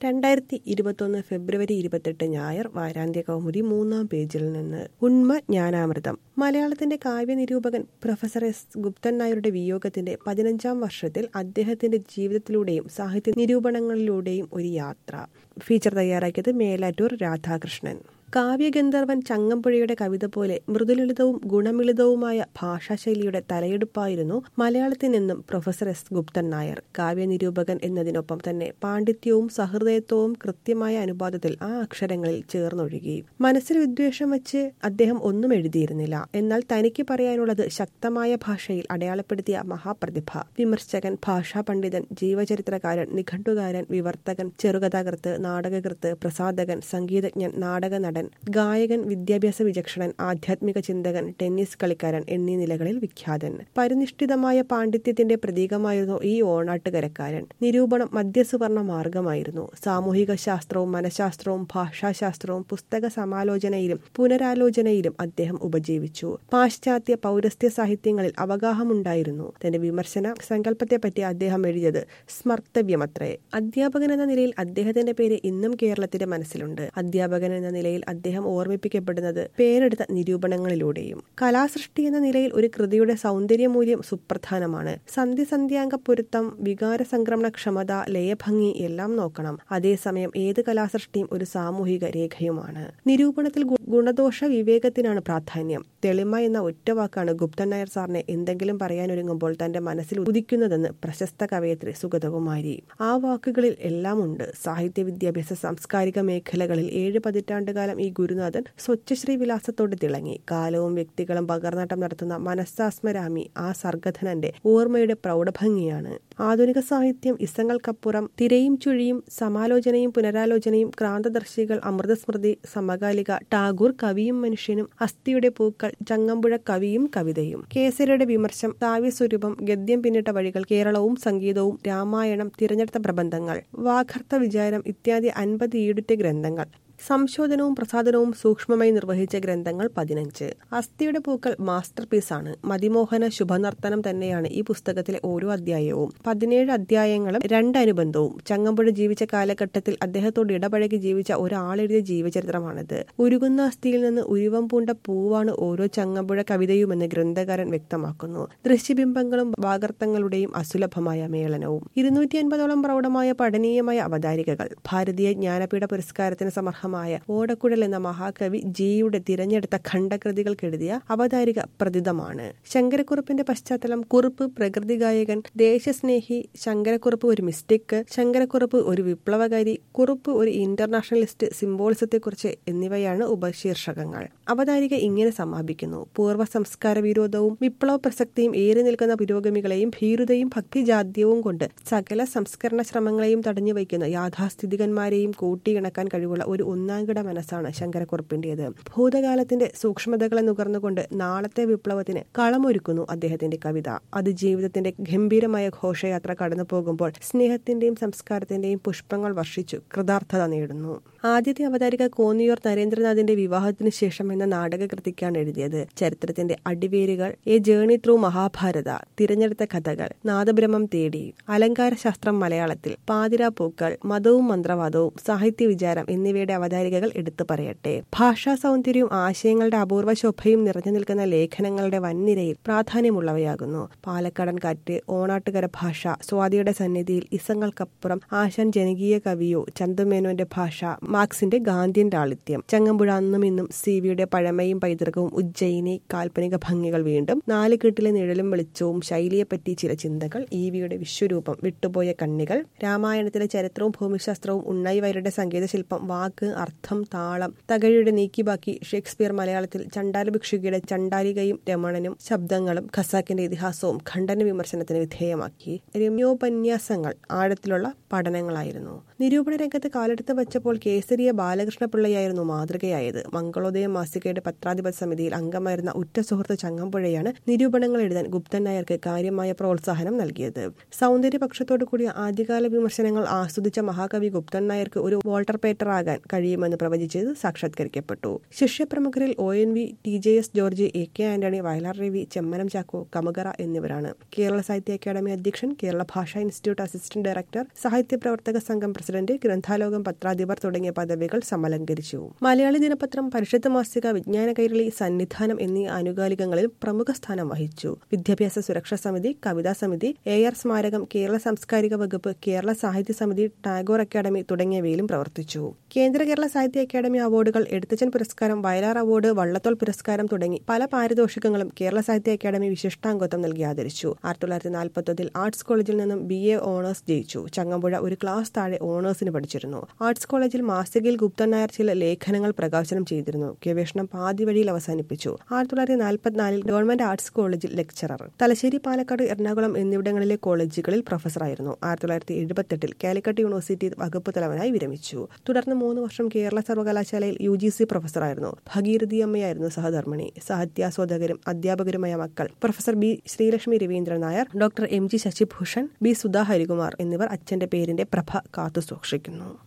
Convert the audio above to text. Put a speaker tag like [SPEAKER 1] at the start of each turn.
[SPEAKER 1] രണ്ടായിരത്തി ഇരുപത്തൊന്ന് ഫെബ്രുവരി ഇരുപത്തെട്ട് ഞായർ വാരാന്ത്യ കൗമുദി മൂന്നാം പേജിൽ നിന്ന് ഉണ്മ ജ്ഞാനാമൃതം മലയാളത്തിന്റെ കാവ്യ നിരൂപകൻ പ്രൊഫസർ എസ് ഗുപ്തൻ നായരുടെ വിയോഗത്തിന്റെ പതിനഞ്ചാം വർഷത്തിൽ അദ്ദേഹത്തിന്റെ ജീവിതത്തിലൂടെയും സാഹിത്യ നിരൂപണങ്ങളിലൂടെയും ഒരു യാത്ര ഫീച്ചർ തയ്യാറാക്കിയത് മേലാറ്റൂർ രാധാകൃഷ്ണൻ കാവ്യഗന്ധർവൻ ചങ്ങമ്പുഴയുടെ കവിത പോലെ മൃദുലളിതവും ഗുണമിളിതവുമായ ഭാഷാശൈലിയുടെ തലയെടുപ്പായിരുന്നു മലയാളത്തിൽ നിന്നും പ്രൊഫസർ എസ് ഗുപ്തൻ നായർ കാവ്യനിരൂപകൻ എന്നതിനൊപ്പം തന്നെ പാണ്ഡിത്യവും സഹൃദയത്വവും കൃത്യമായ അനുപാതത്തിൽ ആ അക്ഷരങ്ങളിൽ ചേർന്നൊഴുകി മനസ്സിൽ വിദ്വേഷം വെച്ച് അദ്ദേഹം ഒന്നും എഴുതിയിരുന്നില്ല എന്നാൽ തനിക്ക് പറയാനുള്ളത് ശക്തമായ ഭാഷയിൽ അടയാളപ്പെടുത്തിയ മഹാപ്രതിഭ വിമർശകൻ ഭാഷാ പണ്ഡിതൻ ജീവചരിത്രകാരൻ നിഘണ്ടുകാരൻ വിവർത്തകൻ ചെറുകഥാകൃത്ത് നാടകകൃത്ത് പ്രസാധകൻ സംഗീതജ്ഞൻ നാടക നടൻ ഗായകൻ വിദ്യാഭ്യാസ വിചക്ഷണൻ ആധ്യാത്മിക ചിന്തകൻ ടെന്നീസ് കളിക്കാരൻ എന്നീ നിലകളിൽ വിഖ്യാതൻ പരിനിഷ്ഠിതമായ പാണ്ഡിത്യത്തിന്റെ പ്രതീകമായിരുന്നു ഈ ഓണാട്ടുകരക്കാരൻ നിരൂപണം മധ്യസുവർണ മാർഗമായിരുന്നു സാമൂഹിക ശാസ്ത്രവും മനഃശാസ്ത്രവും ഭാഷാശാസ്ത്രവും പുസ്തക സമാലോചനയിലും പുനരാലോചനയിലും അദ്ദേഹം ഉപജീവിച്ചു പാശ്ചാത്യ പൗരസ്ത്യ സാഹിത്യങ്ങളിൽ അവഗാഹമുണ്ടായിരുന്നു തന്റെ വിമർശന സങ്കല്പത്തെപ്പറ്റി അദ്ദേഹം എഴുതിയത് സ്മർത്തവ്യമത്രേ അധ്യാപകൻ എന്ന നിലയിൽ അദ്ദേഹത്തിന്റെ പേര് ഇന്നും കേരളത്തിന്റെ മനസ്സിലുണ്ട് അധ്യാപകൻ എന്ന നിലയിൽ അദ്ദേഹം ഓർമ്മിപ്പിക്കപ്പെടുന്നത് പേരെടുത്ത നിരൂപണങ്ങളിലൂടെയും കലാസൃഷ്ടി എന്ന നിലയിൽ ഒരു കൃതിയുടെ സൗന്ദര്യമൂല്യം സുപ്രധാനമാണ് സന്ധിസന്ധ്യാംഗ പൊരുത്തം വികാര സംക്രമണ ക്ഷമത ലയഭംഗി എല്ലാം നോക്കണം അതേസമയം ഏത് കലാസൃഷ്ടിയും ഒരു സാമൂഹിക രേഖയുമാണ് നിരൂപണത്തിൽ ഗുണദോഷ വിവേകത്തിനാണ് പ്രാധാന്യം തെളിമ എന്ന ഒറ്റ വാക്കാണ് ഗുപ്തൻ നായർ സാറിനെ എന്തെങ്കിലും പറയാനൊരുങ്ങുമ്പോൾ തന്റെ മനസ്സിൽ ഉദിക്കുന്നതെന്ന് പ്രശസ്ത കവയത്രി സുഗതകുമാരി ആ വാക്കുകളിൽ എല്ലാം ഉണ്ട് സാഹിത്യ വിദ്യാഭ്യാസ സാംസ്കാരിക മേഖലകളിൽ ഏഴ് പതിറ്റാണ്ടുകാലം ഈ ഗുരുനാഥൻ സ്വച്ഛശ്രീ വിലാസത്തോട് തിളങ്ങി കാലവും വ്യക്തികളും പകർന്നാട്ടം നടത്തുന്ന മനസ്സാസ്മരാമി ആ സർഗധനന്റെ ഓർമ്മയുടെ പ്രൗഢഭംഗിയാണ് ആധുനിക സാഹിത്യം ഇസങ്ങൾക്കപ്പുറം തിരയും ചുഴിയും സമാലോചനയും പുനരാലോചനയും ക്രാന്തദർശികൾ അമൃതസ്മൃതി സമകാലിക ടാഗൂർ കവിയും മനുഷ്യനും അസ്ഥിയുടെ പൂക്കൾ ചങ്ങമ്പുഴ കവിയും കവിതയും കേസരിയുടെ വിമർശം കാവ്യസ്വരൂപം ഗദ്യം പിന്നിട്ട വഴികൾ കേരളവും സംഗീതവും രാമായണം തിരഞ്ഞെടുത്ത പ്രബന്ധങ്ങൾ വാഗർത്ഥ വിചാരം ഇത്യാദി അൻപത് ഈടുറ്റ ഗ്രന്ഥങ്ങൾ സംശോധനവും പ്രസാദനവും സൂക്ഷ്മമായി നിർവഹിച്ച ഗ്രന്ഥങ്ങൾ പതിനഞ്ച് അസ്ഥിയുടെ പൂക്കൾ മാസ്റ്റർ പീസാണ് മതിമോഹന ശുഭനർത്തനം തന്നെയാണ് ഈ പുസ്തകത്തിലെ ഓരോ അധ്യായവും പതിനേഴ് അധ്യായങ്ങളും രണ്ട് അനുബന്ധവും ചങ്ങമ്പുഴ ജീവിച്ച കാലഘട്ടത്തിൽ അദ്ദേഹത്തോട് ഇടപഴകി ജീവിച്ച ഒരാളെഴുതിയ ജീവചരിത്രമാണിത് ഉരുകുന്ന അസ്ഥിയിൽ നിന്ന് ഉരുവം പൂണ്ട പൂവാണ് ഓരോ ചങ്ങമ്പുഴ കവിതയുമെന്ന് ഗ്രന്ഥകാരൻ വ്യക്തമാക്കുന്നു ദൃശ്യബിംബങ്ങളും വാഗർത്തങ്ങളുടെയും അസുലഭമായ മേളനവും ഇരുന്നൂറ്റി അൻപതോളം പ്രൗഢമായ പഠനീയമായ അവതാരികകൾ ഭാരതീയ ജ്ഞാനപീഠ പുരസ്കാരത്തിന് സമർഹമായ ഓടക്കുഴൽ എന്ന മഹാകവി ജിയുടെ തിരഞ്ഞെടുത്ത ഖണ്ഡകൃതികൾക്കെഴുതിയ അവതാരിക പ്രതിതമാണ് ശങ്കരക്കുറുപ്പിന്റെ പശ്ചാത്തലം കുറുപ്പ് പ്രകൃതി ഗായകൻ ദേശസ്നേഹി ശങ്കരക്കുറുപ്പ് ഒരു മിസ്റ്റിക് ശങ്കരക്കുറുപ്പ് ഒരു വിപ്ലവകാരി കുറുപ്പ് ഒരു ഇന്റർനാഷണലിസ്റ്റ് സിംബോളിസത്തെക്കുറിച്ച് എന്നിവയാണ് ഉപശീർഷകങ്ങൾ അവതാരിക ഇങ്ങനെ സമാപിക്കുന്നു പൂർവ്വ സംസ്കാര വിരോധവും വിപ്ലവ പ്രസക്തിയും ഏറി നിൽക്കുന്ന പുരോഗമികളെയും ഭീരുതയും ഭക്തിജാദ്യവും കൊണ്ട് സകല സംസ്കരണ ശ്രമങ്ങളെയും തടഞ്ഞു വയ്ക്കുന്ന യാഥാസ്ഥിതികന്മാരെയും കൂട്ടിയിണക്കാൻ കഴിവുള്ള ഒരു ഒന്നാംകിട മനസ്സാണ് ശങ്കരക്കുറുപ്പിന്റേത് ഭൂതകാലത്തിന്റെ സൂക്ഷ്മതകളെ നുകർന്നുകൊണ്ട് നാളത്തെ വിപ്ലവത്തിന് കളമൊരുക്കുന്നു അദ്ദേഹത്തിന്റെ കവിത അത് ജീവിതത്തിന്റെ ഗംഭീരമായ ഘോഷയാത്ര കടന്നു പോകുമ്പോൾ സ്നേഹത്തിന്റെയും സംസ്കാരത്തിന്റെയും പുഷ്പങ്ങൾ വർഷിച്ചു കൃതാർത്ഥത നേടുന്നു ആദ്യത്തെ അവതാരിക കോന്നിയൂർ നരേന്ദ്രനാഥിന്റെ വിവാഹത്തിന് ശേഷം എന്ന നാടകകൃതിക്കാണ് എഴുതിയത് ചരിത്രത്തിന്റെ അടിവേരുകൾ എ ജേണി ത്രൂ മഹാഭാരത തിരഞ്ഞെടുത്ത കഥകൾ നാദബ്രഹ്മം തേടി അലങ്കാരശാസ്ത്രം മലയാളത്തിൽ പാതിരാപ്പൂക്കൾ മതവും മന്ത്രവാദവും സാഹിത്യ വിചാരം എന്നിവയുടെ അവതാരികകൾ എടുത്തു പറയട്ടെ ഭാഷാ സൗന്ദര്യവും ആശയങ്ങളുടെ അപൂർവ ശോഭയും നിറഞ്ഞു നിൽക്കുന്ന ലേഖനങ്ങളുടെ വൻനിരയിൽ പ്രാധാന്യമുള്ളവയാകുന്നു പാലക്കാടൻ കാറ്റ് ഓണാട്ടുകര ഭാഷ സ്വാതിയുടെ സന്നിധിയിൽ ഇസങ്ങൾക്കപ്പുറം ആശാൻ ജനകീയ കവിയോ ചന്തുമേനോന്റെ ഭാഷ മാർക്സിന്റെ ഗാന്ധിയൻ ലാളിത്യം ചങ്ങമ്പുഴ അന്നും ഇന്നും സി വിയുടെ പഴമയും പൈതൃകവും ഉജ്ജയിനി കാൽപ്പനിക ഭംഗികൾ വീണ്ടും നാലുകെട്ടിലെ നിഴലും വെളിച്ചവും ശൈലിയെപ്പറ്റി ചില ചിന്തകൾ ഇ വിയുടെ വിശ്വരൂപം വിട്ടുപോയ കണ്ണികൾ രാമായണത്തിലെ ചരിത്രവും ഭൂമിശാസ്ത്രവും ഉണ്ണായി വൈരുടെ സംഗീതശില്പം വാക്ക് അർത്ഥം താളം തകഴിയുടെ നീക്കിബാക്കി ഷേക്സ്പിയർ മലയാളത്തിൽ ചണ്ടാല ഭിക്ഷുകിയുടെ ചണ്ടാലികയും രമണനും ശബ്ദങ്ങളും ഖസാക്കിന്റെ ഇതിഹാസവും ഖണ്ഡന വിമർശനത്തിന് വിധേയമാക്കി രമ്യോപന്യാസങ്ങൾ ആഴത്തിലുള്ള പഠനങ്ങളായിരുന്നു നിരൂപണ രംഗത്ത് കാലെടുത്ത് വച്ചപ്പോൾ കേസരിയ ബാലകൃഷ്ണപിള്ളയായിരുന്നു മാതൃകയായത് മംഗളോദയം മാസികയുടെ പത്രാധിപത സമിതിയിൽ അംഗമായിരുന്ന ഉറ്റ സുഹൃത്ത് ചങ്ങമ്പുഴയാണ് നിരൂപണങ്ങൾ എഴുതാൻ ഗുപ്തൻ നായർക്ക് കാര്യമായ പ്രോത്സാഹനം നൽകിയത് സൗന്ദര്യപക്ഷത്തോടു കൂടിയ ആദ്യകാല വിമർശനങ്ങൾ ആസ്വദിച്ച മഹാകവി ഗുപ്തൻ നായർക്ക് ഒരു വോൾട്ടർ പേറ്റർ ആകാൻ കഴിയും കഴിയുമെന്ന് പ്രവചിച്ചത് സാക്ഷാത്കരിക്കപ്പെട്ടു ശിഷ്യപ്രമുഖരിൽ O N V T J S George A K Antony Vayalar Ravi Chemmanam Chacko Kamakara എന്നിവരാണ് കേരള സാഹിത്യ അക്കാദമി അധ്യക്ഷൻ കേരള ഭാഷാ ഇൻസ്റ്റിറ്റ്യൂട്ട് അസിസ്റ്റന്റ് ഡയറക്ടർ സാഹിത്യ പ്രവർത്തക സംഘം പ്രസിഡന്റ് ഗ്രന്ഥാലോകം പത്രാധിപർ തുടങ്ങിയ പദവികൾ സമലങ്കരിച്ചു മലയാളി ദിനപത്രം പരിഷത്ത് മാസിക വിജ്ഞാന കൈരളി സന്നിധാനം എന്നീ ആനുകാലികങ്ങളിൽ പ്രമുഖ സ്ഥാനം വഹിച്ചു വിദ്യാഭ്യാസ സുരക്ഷാ സമിതി കവിതാ സമിതി എ ആർ സ്മാരകം കേരള സാംസ്കാരിക വകുപ്പ് കേരള സാഹിത്യ സമിതി ടാഗോർ അക്കാദമി തുടങ്ങിയവയിലും പ്രവർത്തിച്ചു കേന്ദ്ര കേരള സാഹിത്യ അക്കാദമി അവാർഡുകൾ എഴുത്തച്ഛൻ പുരസ്കാരം വയലാർ അവാർഡ് വള്ളത്തോൾ പുരസ്കാരം തുടങ്ങി പല പാരിതോഷികങ്ങളും കേരള സാഹിത്യ അക്കാദമി വിശിഷ്ടാംഗത്വം നൽകി ആദരിച്ചു ആയിരത്തി തൊള്ളായിരത്തി നാൽപ്പത്തൊന്നിൽ ആർട്സ് കോളേജിൽ നിന്നും ബി എ ഓണേഴ്സ് ജയിച്ചു ചങ്ങമ്പുഴ ഒരു ക്ലാസ് താഴെ ഓണേഴ്സിന് പഠിച്ചിരുന്നു ആർട്സ് കോളേജിൽ മാസികയിൽ ഗുപ്തൻ നായർ ചില ലേഖനങ്ങൾ പ്രകാശനം ചെയ്തിരുന്നു ഗവേഷണം പാതി വഴിയിൽ അവസാനിപ്പിച്ചു ആയിരത്തി തൊള്ളായിരത്തി നാൽപ്പത്തിനാലിൽ ഗവൺമെന്റ് ആർട്സ് കോളേജിൽ ലെക്ചറർ തലശ്ശേരി പാലക്കാട് എറണാകുളം എന്നിവിടങ്ങളിലെ കോളേജുകളിൽ പ്രൊഫസറായിരുന്നു ആയിരത്തി തൊള്ളായിരത്തി എഴുപത്തെട്ടിൽ കാലിക്കറ്റ് യൂണിവേഴ്സിറ്റി വകുപ്പ് തലവനായി വിരമിച്ചു തുടർന്ന് മൂന്ന് വർഷം കേരള സർവകലാശാലയിൽ യു ജി സി പ്രൊഫസറായിരുന്നു ഭഗീരഥി അമ്മയായിരുന്നു സഹധർമ്മിണി സാഹിത്യാസ്വാദകരും അധ്യാപകരുമായ മക്കൾ professor B Sreelakshmi Raveendran Nair doctor M G Sasibhushan B Sudha Harikumar എന്നിവർ അച്ഛന്റെ പേരിന്റെ പ്രഭ കാത്തു സൂക്ഷിക്കുന്നു